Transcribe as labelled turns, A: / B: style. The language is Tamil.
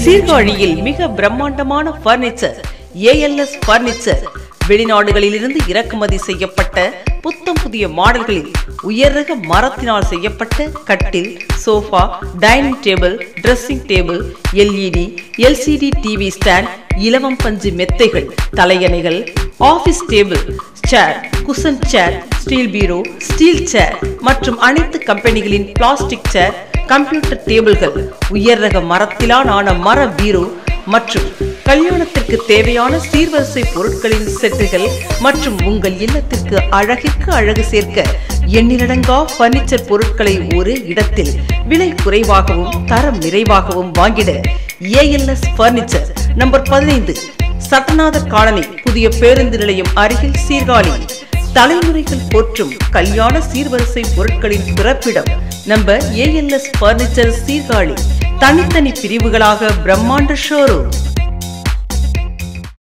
A: சீர்காழியில் மிக பிரம்மாண்டமான பர்னிச்சர் ஏஎல்எஸ் பர்னிச்சர் வெளிநாடுகளிலிருந்து இறக்குமதி செய்யப்பட்ட புத்தம் புதிய மாடல்களில் உயர்ரக மரத்தினால் செய்யப்பட்ட கட்டில் sofa dining table dressing table LED LCD TV stand இலவம் பஞ்சு மெத்தைகள் தலையணைகள் office table chair cushion chair steel பீரோ ஸ்டீல் சேர் மற்றும் அனைத்து கம்பெனிகளின் பிளாஸ்டிக் சேர் கம்ப்யூட்டர் டேபிள்கள் உயர் ரக மரத்திலான ஆன மர பீரோ மற்றும் கல்யாணத்திற்கு தேவையான சீர்வரிசை பொருட்களின் செட்டுகள் மற்றும் உங்கள் இல்லத்திற்கு அழகிற்கு அழகு சேர்க்க எண்ணிலடங்கா பர்னிச்சர் பொருட்களை ஒரே இடத்தில் விலை குறைவாகவும் தரம் நிறைவாகவும் வாங்கிட ஏஎல்எஸ் பர்னிச்சர் நம்பர் பதினைந்து சட்டநாதர் காலனி புதிய பேருந்து நிலையம் அருகில் சீர்காழி தலைமுறைகள் போற்றும் கல்யாண சீர்வரிசை பொருட்களின் பிறப்பிடம் நம்பர் ஏஎல்எஸ் பர்னிச்சர் சீர்காழி தனித்தனி பிரிவுகளாக பிரம்மாண்ட ஷோரூம்